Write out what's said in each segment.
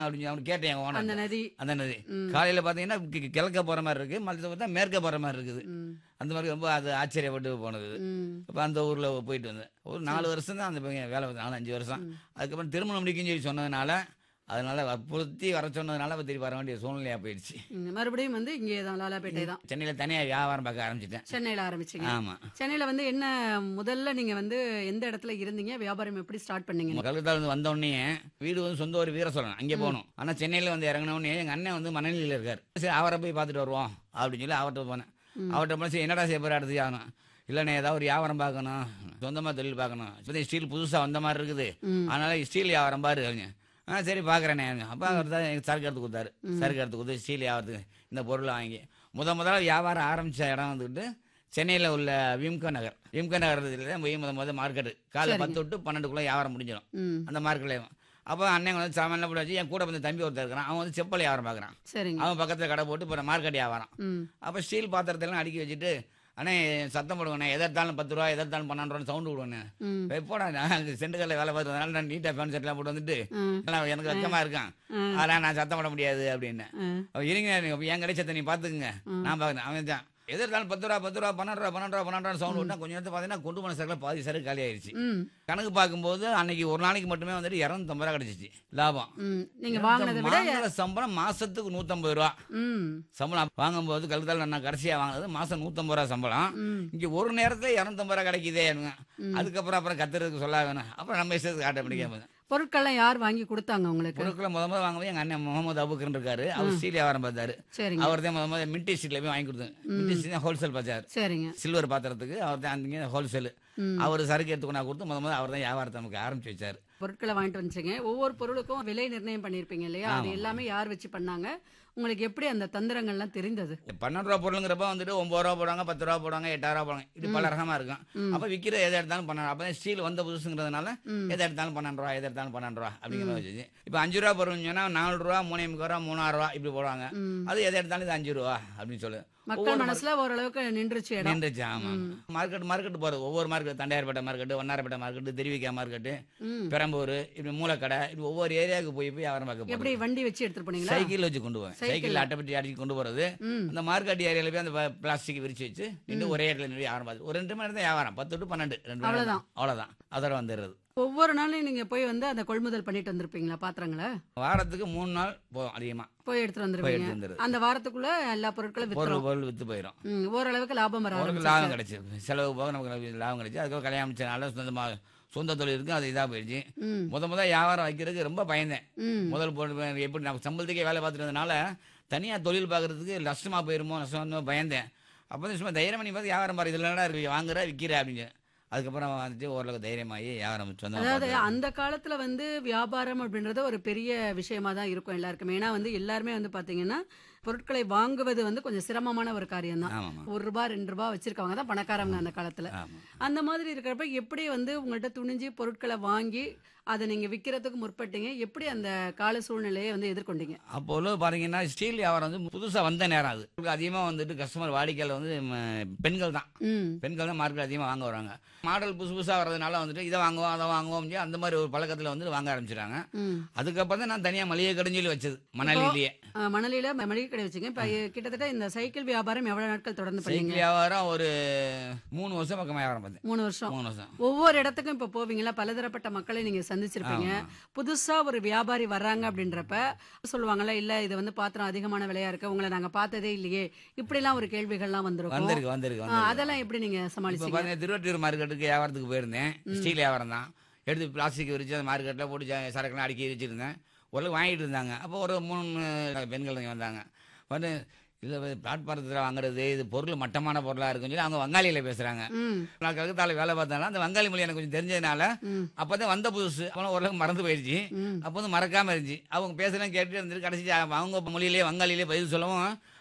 அப்படின்னு அவனு கேட்டேன் என் அந்த ஓனர் நதி அந்த நதி ம். காலையில் பார்த்தீங்கன்னா கி- கிழக்க போகிற மாதிரி இருக்குது மற்ற பார்த்தா மேற்க போகிற மாதிரி இருக்குது ம், அந்த மாதிரி ரொம்ப அது ஆச்சரியப்பட்டு போனது ம். இப்போ அந்த ஊரில் போயிட்டு வந்தேன் ஒரு நாலு வருஷம் தான் அந்த பையன் வேலை பார்த்தேன் நாலு அஞ்சு வருஷம் அதுக்கப்புறம் திருமணம் முடிக்குன்னு சொல்லி சொன்னதுனால அதனால வற்புறுத்தி வர சொன்னதுனால இப்போ திருப்பி வர வேண்டிய சூழ்நிலையாக போயிடுச்சு ம், மறுபடியும் வந்து இங்கே தான் லாலாப்பேட்டை தான் சென்னையில் தனியாக வியாபாரம் பார்க்க ஆரம்பிச்சிட்டேன் சென்னையில ஆரம்பிச்சீங்க ஆமாம் சென்னையில வந்து என்ன முதல்ல நீங்க வந்து எந்த இடத்துல இருந்தீங்க வியாபாரம் எப்படி ஸ்டார்ட் பண்ணீங்க கல்கத்தால இருந்து வந்த உடனே வீடு வந்து சொந்த ஒரு வீர சொல்லணும் அங்கே போகணும் ஆனால் சென்னையில் வந்து இறங்கின உடனே எங்கள் அண்ணன் வந்து மணலியில் இருக்கார் சரி அவரை போய் பார்த்துட்டு வருவோம் அப்படின்னு சொல்லி அவர்கிட்ட போனேன் அவர்கிட்ட போனால் சரி என்னடா செய்ய போகிற அடுத்து ஆகணும் இல்லைண்ணே ஏதாவது ஒரு வியாபாரம் பார்க்கணும் சொந்தமாக தொழில் பார்க்கணும் இப்போ ஸ்டீல் புதுசாக வந்த மாதிரி இருக்குது ம். அதனால ஸ்டீல் வியாபாரம் பாரு அப்படின்னு ஆ சரி பார்க்குறேனே அப்போ அவர் தான் எனக்கு சரக்கு எடுத்து கொடுத்தாரு சரக்கு எடுத்து கொடுத்து ஸ்டீல் வியாபாரத்துக்கு இந்த பொருளை வாங்கி முத முதல்ல வியாபாரம் ஆரம்பித்த இடம் வந்துக்கிட்டு சென்னையில் உள்ள விம்கோ நகர் விம்கோ நகர் தான் போய் முத முத மார்க்கெட்டு காலைல சரிங்க. பத்து விட்டு பன்னெண்டுக்குள்ளே வியாபாரம் முடிஞ்சிடும் ம் அந்த மார்க்கெட்ல அப்போ அண்ணன் வந்து சாமான்லாம் போட்டு வச்சு என் கூட வந்து தம்பி ஒருத்தர் இருக்கிறான் அவன் வந்து செப்பல் வியாபாரம் பார்க்குறான் சரிங்க அவன் பக்கத்தில் கடை போட்டு இப்போ மார்க்கெட் வியாபாரம் ம் அப்போ ஸ்டீல் பாத்திரத்தெல்லாம் அடுக்கி வச்சுட்டு அண்ணே சத்தம் போடுவேண்ணே எதை எடுத்தாலும் பத்து ரூபா எதை எடுத்தாலும் பன்னெண்டு ரூபா சவுண்டு விடுவேண்ணே ம் எப்போடா நான் செண்டுகளில் வேலை பார்த்ததுனால நான் நீட்டாக ஃபேன் செட்லாம் போட்டு வந்துட்டு ம் எல்லாம் எனக்கு வெக்கமாக இருக்கான் ம். அதெல்லாம் நான் சத்தம் போட முடியாது அப்படின்னு ம். அவன் இருங்க நீங்க என் கிடைச்சத்தை நீ பார்த்துக்குங்க நான் பார்க்குறேன் அவன் தான் எது இருந்தாலும் பத்து ரூபா பத்து ரூபா பன்னெண்டு ரூபா பன்னெண்டு ரூபா பன்னெண்டு ரூபா சவுண்ட் விட்டா கொஞ்சம் நேரத்தை பார்த்தீங்கன்னா கொண்டு போன சரக்குல பாதி சரக்கு காலி ஆயிடுச்சு ம் கணக்கு பார்க்கும்போது அன்னைக்கு ஒரு நாளைக்கு மட்டுமே வந்துட்டு இரநூத்தம்பது ரூபா கிடைச்சிச்சு லாபம் ம் நீங்க வாங்கினதை விட வாங்குற சம்பளம் மாசத்துக்கு நூத்தம்பது ரூபா ம் சம்பளம் வாங்கும்போது கழுத்தால நான் கடைசியா வாங்கினது மாசம் நூத்தம்பது ரூபா சம்பளம் ம் இங்க ஒரு நேரத்துல இரநூத்தம்பது ரூபா கிடைக்குதே எனக்கு. அதுக்கப்புறம் அப்புறம் கத்துறதுக்கு சொல்ல வேணும் அப்புறம் நம்ம இஷ்டத்துக்கு ஆட்டோமேட்டிக்காக பொருட்கள்லாம் யார் வாங்கி கொடுத்தாங்க உங்களுக்கு பொருட்களை முத முத வாங்கும்போது எங்க அண்ணன் முகமது அபுக்கர் இருக்காரு அவர் ஸ்டீல் வியாபாரம் பார்த்தாரு சரிங்க அவர் தான் முத முத மின்டி ஸ்ட்ரீட்ல போய் வாங்கி கொடுத்தேன் மின்டி ஸ்ட்ரீட் தான் ஹோல்சேல் பார்த்தாரு சரிங்க சில்வர் பாத்திரத்துக்கு அவர் தான் அங்கே ஹோல்சேல் ம். அவர் சரக்கு எடுத்து கொண்டா கொடுத்து முத முத அவர் தான் வியாபாரத்தை நமக்கு ஆரம்பிச்சு வச்சாரு பொருட்களை வாங்கிட்டு வந்துச்சிங்க ஒவ்வொரு பொருளுக்கும் விலை நிர்ணயம் பண்ணியிருப்பீங்க இல்லையா அது எல்லாமே யார் வச்சு பண்ணாங்க உங்களுக்கு எப்படி அந்த தந்திரங்கள்லாம் தெரிந்தது பன்னெண்டு ரூபா பொருளுங்கிறப்ப வந்துட்டு ஒன்பது ரூபா போடுவாங்க பத்து ரூபா போடுவாங்க எட்டாயிரம் ரூபா போடுவாங்க இது பல ரகமா இருக்கும் அப்ப விக்கிற எதை எடுத்தாலும் பன்னெண்டு அப்போ ஸ்டீல் வந்த புதுசுங்கிறதுனால எதை எடுத்தாலும் பன்னெண்டு ரூபா எதை எடுத்தாலும் பன்னெண்டு ரூபா அப்படிங்கிற மாதிரி வச்சுச்சு இப்போ அஞ்சு ரூபா பொருள்னு சொன்னா நாலு ரூபா மூணே முக்கால் ரூபா மூணாயிரம் ரூபா இப்படி போடுவாங்க ம். அது எதை எடுத்தாலும் இது அஞ்சு ரூபா அப்படின்னு சொல்லு மக்கள் மனசுல ஓரளவுக்கு நின்றுச்சு இடம் நின்றுச்சு ஆமா மார்க்கெட் மார்க்கெட் போறது ஒவ்வொரு market Tondiarpet market Vannarapettai market Thiruvika market ம். பெரம்பூர் இப்படி மூலக்கடை இப்படி ஒவ்வொரு ஏரியாவுக்கு போய் போய் வியாபாரம் பார்க்க போறது எப்படி வண்டி வச்சு எடுத்துட்டு போனீங்களா சைக்கிள் வச்சு கொண்டு போவேன் சைக்கிள் அட்டைப்பட்டி அடிச்சு கொண்டு போறது ம் அந்த மார்க்கெட் ஏரியால போய் அந்த பிளாஸ்டிக் விரிச்சு வச்சு நின்று ஒரே இடத்துல நின்று வியாபாரம் பார்த்து ஒரு ரெண்டு மணி நேரம் தான் வியாபாரம் பத்து டு பன்னெண்டு ரெண்டு மணி நேரம் அவ்வளவுதான். தான். அவ்வளவுதான் அதோட வந்துடுறது ஒவ்வொரு நாளும் நீங்க போய் வந்து அந்த கொள்முதல் பண்ணிட்டு வந்திருப்பீங்களா பாத்திரங்களை வாரத்துக்கு மூணு நாள் போதும் அதிகமா போய் எடுத்துட்டு போய் வந்துருவீங்க எடுத்து வந்துடுது அந்த வாரத்துக்குள்ள எல்லா பொருட்களும் பொருள் வித்துரும் பொருள் வித்து போயிடும் ம், ஓரளவுக்கு லாபம் வர அவருக்கு ஆரம்பிச்சிருச்சு. லாபம் கிடைச்சு செலவு போக நமக்கு லாபம் கிடைச்சு அதுக்கப்புறம் கல்யாணம் முடிச்சனால சொந்தமா சொந்த தொழில் இருக்கு அது இதாக போயிடுச்சு ம் முத முத வியாபாரம் வைக்கிறதுக்கு ரொம்ப பயந்தேன் ம் முதல் போட்டு எப்படி நம்ம சம்பளத்துக்கே வேலை பார்த்துட்டு இருந்ததுனால தனியாக தொழில் பார்க்கறதுக்கு நஷ்டமாக போயிருமோ நஷ்டம் பயந்தேன் அப்போ வந்து சும்மா தைரியம் பண்ணி பார்த்து வியாபாரம் பாரு இதில் என்னடா இருக்கு வாங்குற விற்கிற அப்படின்னு அதுக்கப்புறம் வந்துட்டு ஓரளவுக்கு தைரியமாகி வியாபாரம் சொந்தமா அதாவது பார்த்து. அந்த காலத்துல வந்து வியாபாரம் அப்படின்றது ஒரு பெரிய விஷயமா தான் இருக்கும் எல்லாருக்குமே ஏன்னா வந்து எல்லாருமே வந்து பாத்தீங்கன்னா பொருட்களை வாங்குவது வந்து கொஞ்சம் சிரமமான ஒரு காரியம் தான் ஆமாம்மா ஒரு ரூபாய் ரெண்டு ரூபாய் வச்சிருக்கவங்க தான் பணக்காரங்க அந்த காலத்துல ஆமாம் அந்த மாதிரி இருக்கிறப்ப எப்படி வந்து உங்கள்கிட்ட துணிஞ்சு பொருட்களை வாங்கி அதை நீங்க விற்கிறதுக்கு முற்பட்டீங்க எப்படி அந்த கால சூழ்நிலையை வந்து எதிர்கொண்டீங்க அப்போ உள்ள பாத்தீங்கன்னா ஸ்டீல் வியாபாரம் வந்து புதுசாக வந்த நேரம் அது அதிகமாக வந்துட்டு கஸ்டமர் வாடிக்கையில் வந்து ம, பெண்கள் தான் ம் பெண்கள் தான் மார்க்கெட் அதிகமாக வாங்க வராங்க மாடல் புதுசு புதுசாக வர்றதுனால வந்துட்டு இதை வாங்குவோம் அதை வாங்குவோம் சொல்லி அந்த மாதிரி ஒரு பழக்கத்தில் வந்து வாங்க ஆரம்பிச்சிட்டாங்க ம் அதுக்கப்புறம் தான் நான் தனியாக மளிகை கடைன்னு சொல்லி வச்சது மணலிலேயே ஆ, மணலில ம- மளிகை கடை வச்சுங்க இப்ப கிட்டத்தட்ட இந்த சைக்கிள் வியாபாரம் எவ்வளவு நாட்கள் தொடர்ந்து பண்ணீங்க சைக்கிள் வியாபாரம் ஒரு மூணு வருஷம் பக்கம் வியாபாரம் பார்த்தேன் மூணு வருஷம் மூணு வருஷம் ஒவ்வொரு இடத்துக்கும் இப்ப போவீங்களா பலதரப்பட்ட மக்களை நீங்க சந்திச்சிருப்பீங்க புதுசா ஒரு வியாபாரி வர்றாங்க அப்படின்றப்ப சொல்லுவாங்கல்ல இல்ல இது வந்து பாத்திரம் அதிகமான விலையா இருக்கு உங்களை நாங்க பார்த்ததே இல்லையே இப்படி எல்லாம் ஒரு கேள்விகள்லாம் வந்திருக்கும் வந்திருக்கு வந்திருக்கு ஆ, வந்திருக்கு அதெல்லாம் எப்படி நீங்க இப்போ சமாளிச்சீங்க பார்த்தீங்கன்னா திருவட்டூர் மார்க்கெட்டுக்கு வியாபாரத்துக்கு போயிருந்தேன் ஸ்டீல் வியாபாரம் தான் எடுத்து பிளாஸ்டிக் விரிச்சு அந்த மார்க்கெட்டில் போட்டு ஜ- சரக்குலாம் அடுக்கி வச்சுருந்தேன் ஓரளவுக்கு வாங்கிட்டு இருந்தாங்க அப்போ ஒரு மூணு பெண்கள் இங்க வந்தாங்க வந்து இதில் பிளாட்பாரத்தில் வாங்குறது இது பொருள் மட்டமான பொருளாக இருக்குன்னு சொல்லி அவங்க வங்காளியில் பேசுகிறாங்க ம் நான் கழுத்தால வேலை பார்த்தனால அந்த வங்காளி மொழி எனக்கு கொஞ்சம் தெரிஞ்சதுனால ம் அப்போ தான் வந்த புதுசு அப்போ ஓரளவுக்கு மறந்து போயிடுச்சு ம் அப்போ வந்து மறக்காம இருந்துச்சு அவங்க பேசலாம் கேட்டுட்டு இருந்துட்டு கடைசி அவங்க மொழியிலே வங்காளியிலே பதில் சொல்லவும்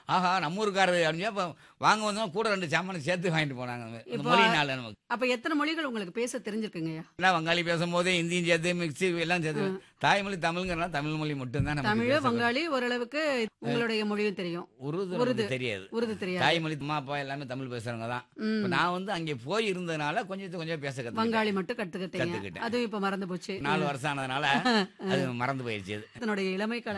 ஆஹா நம்ம ஊருக்காரரு அப்படின்னு அப்போ வாங்க வந்தோம் கூட ரெண்டு சாமான் சேர்த்து வாங்கிட்டு போனாங்க அந்த இப்போ- மொழியினால நமக்கு அப்ப எத்தனை மொழிகள் உங்களுக்கு பேச தெரிஞ்சிருக்குங்கய்யா எல்லாம் வங்காளி பேசும்போது இந்தியும் சேர்த்து மிக்ஸி எல்லாம் சேர்த்து தாய்மொழி தமிழ்ங்கிறனால தமிழ் மொழி மட்டும்தான் நமக்கு தமிழ் பேச வங்காளி ஓரளவுக்கு உங்களுடைய மொழியும் தெரியும் உருது உருது. நமக்கு தெரியாது உருது தெரியாது தாய்மொழி அம்மா அப்பா எல்லாமே தமிழ் பேசுறவங்க தான் ம். இப்ப நான் வந்து அங்கே போய் இருந்ததுனால கொஞ்சம் கொஞ்சம் பேச கற்றுக்கிட்டேன் வங்காளி மட்டும் கத்துக்கிட்டீங்க கத்துக்கிட்டேன். அதுவும் இப்ப மறந்து போச்சு நாலு வருஷம் ஆனதுனால அது மறந்து போயிடுச்சு அது தன்னுடைய இளமை கால